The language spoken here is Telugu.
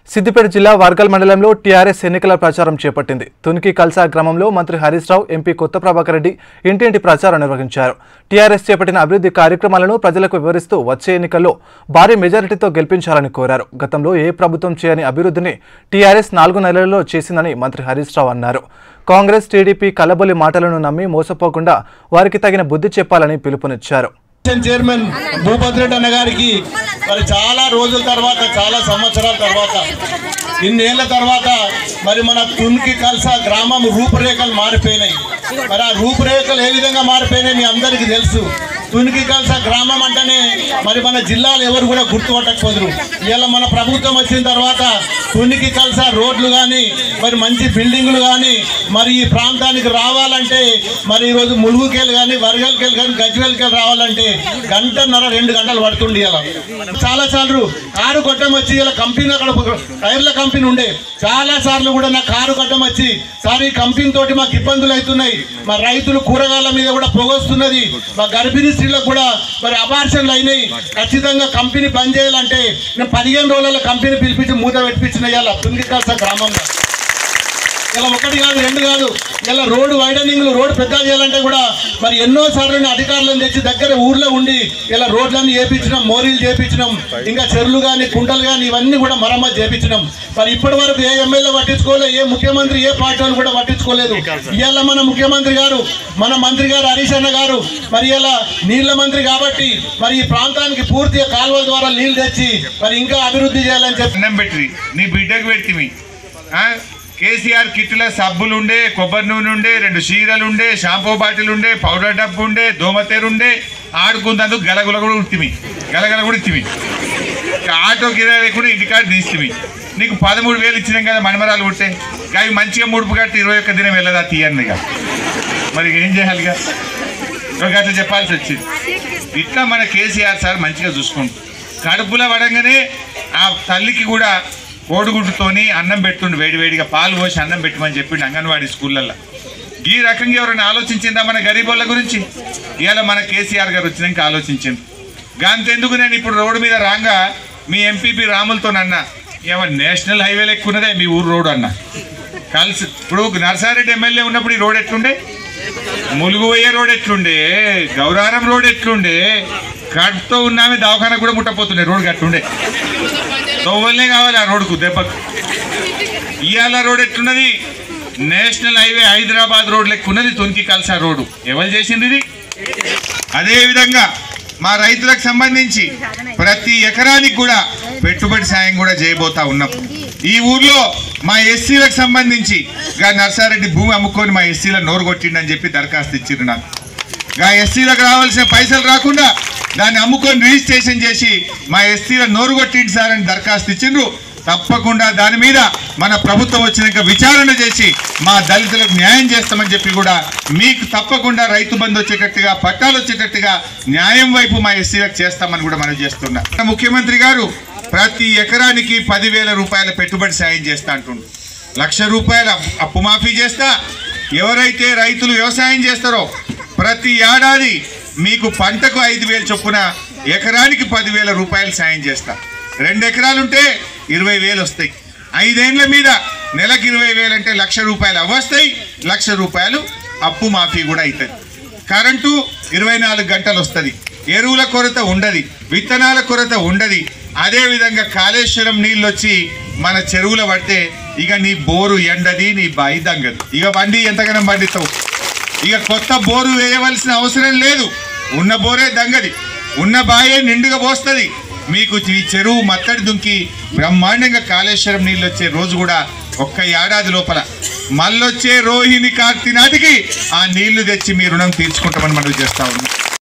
సిద్దిపేట జిల్లా వర్గల్ మండలంలో టీఆర్ఎస్ ఎన్నికల ప్రచారం చేపట్టింది తునికి కల్సా గ్రామంలో మంత్రి హరీష్ రావు ఎంపీ కొత్త ప్రభాకర్ రెడ్డి ఇంటింటి ప్రచారం నిర్వహించారు టీఆర్ఎస్ చేపట్టిన అభివృద్ధి కార్యక్రమాలను ప్రజలకు వివరిస్తూ వచ్చే ఎన్నికల్లో భారీ మెజారిటీతో గెలిపించాలని కోరారు గతంలో ఏ ప్రభుత్వం చేయని అభివృద్ధిని టీఆర్ఎస్ నాలుగు నెలల్లో చేసిందని మంత్రి హరీష్ రావు అన్నారు కాంగ్రెస్ టీడీపీ కలబొలి మాటలను నమ్మి మోసపోకుండా వారికి తగిన బుద్ధి చెప్పాలని పిలుపునిచ్చారు అసోసియేషన్ చైర్మన్ భూపతిరెడ్డి అన్న గారికి మరి చాలా రోజుల తర్వాత చాలా సంవత్సరాల తర్వాత ఇన్నేళ్ల తర్వాత మరి మన తునికి కల్సా గ్రామం రూపురేఖలు మారిపోయినాయి మరి ఆ రూపురేఖలు ఏ విధంగా మారిపోయినాయి మీ అందరికీ తెలుసు తునికి కల్సా గ్రామం అంటేనే మరి మన జిల్లాలు ఎవరు కూడా గుర్తుపట్టకపోదురు ఇలా మన ప్రభుత్వం వచ్చిన తర్వాత తునికి కల్సా రోడ్లు కానీ మరి మంచి బిల్డింగులు కానీ మరి ఈ ప్రాంతానికి రావాలంటే మరి ఈరోజు ములుగుకెళ్ళి కానీ వరగల్కెళ్ళి కానీ గజ్వేల్కెళ్ళి రావాలంటే గంటన్నర రెండు గంటలు పడుతుండే ఇలా చాలా సార్లు కారు కొట్టం వచ్చి ఇలా కంపెనీ అక్కడ టైర్ల కంపెనీ ఉండే చాలా సార్లు కూడా నా కారు కొట్టం వచ్చి సార్ ఈ కంపెనీ తోటి మాకు ఇబ్బందులు అవుతున్నాయి మా రైతులు కూరగాయల మీద కూడా పొగొస్తున్నది మా గర్భిణీ స్త్రీలకు కూడా మరి అబార్షన్లు అయినాయి ఖచ్చితంగా కంపెనీ బంద్ చేయాలంటే నేను పదిహేను రోజుల కంపెనీ పిలిపించి మూత పెట్టించిన ఇవాళ తుంగికాస గ్రామంలో ఇలా ఒకటి కాదు రెండు కాదు ఇలా రోడ్డు వైడనింగ్లు రోడ్డు పెద్ద చేయాలంటే కూడా మరి ఎన్నో సార్లు నేను అధికారులను తెచ్చి దగ్గర ఊర్లో ఉండి ఇలా రోడ్లన్నీ చేపించినాం మోరీలు చేపించినాం ఇంకా చెరువులు కానీ కుంటలు కానీ ఇవన్నీ కూడా మరమ్మతు చేపించినాం మరి ఇప్పటి వరకు ఏ ఎమ్మెల్యే పట్టించుకోలేదు ఏ ముఖ్యమంత్రి ఏ పార్టీ వాళ్ళు కూడా పట్టించుకోలేదు ఇవాళ మన ముఖ్యమంత్రి గారు మన మంత్రి గారు హరీష్ అన్న గారు మరి ఇలా నీళ్ల మంత్రి కాబట్టి మరి ఈ ప్రాంతానికి పూర్తిగా కాలువల ద్వారా నీళ్లు తెచ్చి మరి ఇంకా అభివృద్ధి చేయాలని చెప్పి అన్నం పెట్టి నీ బిడ్డకు పెడితివి ఆ? కేసీఆర్ కిట్లో సబ్బులు ఉండే కొబ్బరి నూనె ఉండే రెండు చీరలు ఉండే షాంపూ బాటిల్ ఉండే పౌడర్ డబ్బు ఉండే దోమతేరు ఉండే ఆడుకుందందుకు గలగుల కూడా ఉత్తిమి గలగల కూడా ఇత్తిమి ఇక ఆటో కిరాయి లేకుండా ఇంటికాడ తీస్తివి నీకు పదమూడు వేలు ఇచ్చినాం కదా మణమరాలు పుట్టే అవి మంచిగా ముడుపు కట్టి ఇరవై ఒక్క దినం వెళ్ళదా తీయన్నిగా మరి ఏం చేయాలిగా ఒక అట్లా చెప్పాల్సి వచ్చింది ఇట్లా మన కేసీఆర్ సార్ మంచిగా చూసుకుంటాం కడుపులో పడంగానే ఆ తల్లికి కూడా కోడిగుడ్డుతోని అన్నం పెట్టుండు వేడివేడిగా పాలు పోసి అన్నం పెట్టమని చెప్పిండు అంగన్వాడీ స్కూళ్ళల్లో ఈ రకంగా ఎవరైనా ఆలోచించిందా మన గరీబోళ్ళ గురించి ఇవాళ మన కేసీఆర్ గారు వచ్చినాక ఆలోచించింది గాంతెందుకు నేను ఇప్పుడు రోడ్డు మీద రాగా మీ ఎంపీపీ రాములతోనన్నా ఏమన్నా నేషనల్ హైవేలు ఎక్కున్నదే మీ ఊరు రోడ్డు అన్న కలిసి ఇప్పుడు నర్సారెడ్డి ఎమ్మెల్యే ఉన్నప్పుడు ఈ రోడ్ ఎట్లుండే ములుగు పోయే రోడ్ ఎట్లుండే గౌరారం రోడ్ ఎట్లుండే కడుపుతో ఉన్నామే దవాఖాన కూడా ముట్టపోతుండే రోడ్ గట్లుండే తొవ్వలనే కావాలి ఆ రోడ్కు దెబ్బకు ఇవాళ రోడ్ ఎట్లున్నది నేషనల్ హైవే హైదరాబాద్ రోడ్ లెక్కున్నది తొనికి కల్సా రోడ్డు ఎవరు చేసింది ఇది అదే విధంగా మా రైతులకు సంబంధించి ప్రతి ఎకరానికి కూడా పెట్టుబడి సాయం కూడా చేయబోతా ఉన్నాం ఈ ఊర్లో మా ఎస్సీలకు సంబంధించి గా నర్సారెడ్డి భూమి అమ్ముకొని మా ఎస్సీల నోరు కొట్టిండని చెప్పి దరఖాస్తు ఇచ్చిండ్రు నాకు గా ఎస్సీలకు రావాల్సిన పైసలు రాకుండా దాన్ని అమ్ముకొని రిజిస్ట్రేషన్ చేసి మా ఎస్సీల నోరు కొట్టింది సార్ అని దరఖాస్తు ఇచ్చిండ్రు తప్పకుండా దాని మీద మన ప్రభుత్వం వచ్చినాక విచారణ చేసి మా దళితులకు న్యాయం చేస్తామని చెప్పి కూడా మీకు తప్పకుండా రైతు బంధు వచ్చేటట్టుగా పట్టాలు వచ్చేటట్టుగా న్యాయం వైపు మా ఎస్సీలకు చేస్తామని కూడా మనం చేస్తున్నా మన ముఖ్యమంత్రి గారు ప్రతి ఎకరానికి పదివేల రూపాయల పెట్టుబడి సాయం చేస్తా అంటుండ్రు లక్ష రూపాయల అప్పు మాఫీ చేస్తా ఎవరైతే రైతులు వ్యవసాయం చేస్తారో ప్రతి ఏడాది మీకు పంటకు ఐదు వేలు చొప్పున ఎకరానికి పదివేల రూపాయలు సాయం చేస్తా రెండు ఎకరాలుంటే ఇరవై వేలు వస్తాయి ఐదేండ్ల మీద నెలకు ఇరవై వేలు అంటే లక్ష రూపాయలు అవస్తాయి లక్ష రూపాయలు అప్పు మాఫీ కూడా అవుతుంది కరెంటు ఇరవై నాలుగు గంటలు వస్తుంది ఎరువుల కొరత ఉండదు విత్తనాల కొరత ఉండదు అదేవిధంగా కాళేశ్వరం నీళ్ళు వచ్చి మన చెరువుల పడితే ఇక నీ బోరు ఎండది నీ బాయి దంగదు ఇక బండి ఎంతగానో పండిస్తావు ఇక కొత్త బోరు వేయవలసిన అవసరం లేదు ఉన్న బోరే దంగది ఉన్న బాయే నిండుగా పోస్తుంది మీకు ఈ చెరువు మత్తడి దుంకి బ్రహ్మాండంగా కాళేశ్వరం నీళ్ళు వచ్చే రోజు కూడా ఒక్క ఏడాది లోపల మళ్ళొచ్చే రోహిణి కార్తీ నాటికి ఆ నీళ్లు తెచ్చి మీ రుణం తీర్చుకుంటామని మనం చేస్తా ఉన్నాం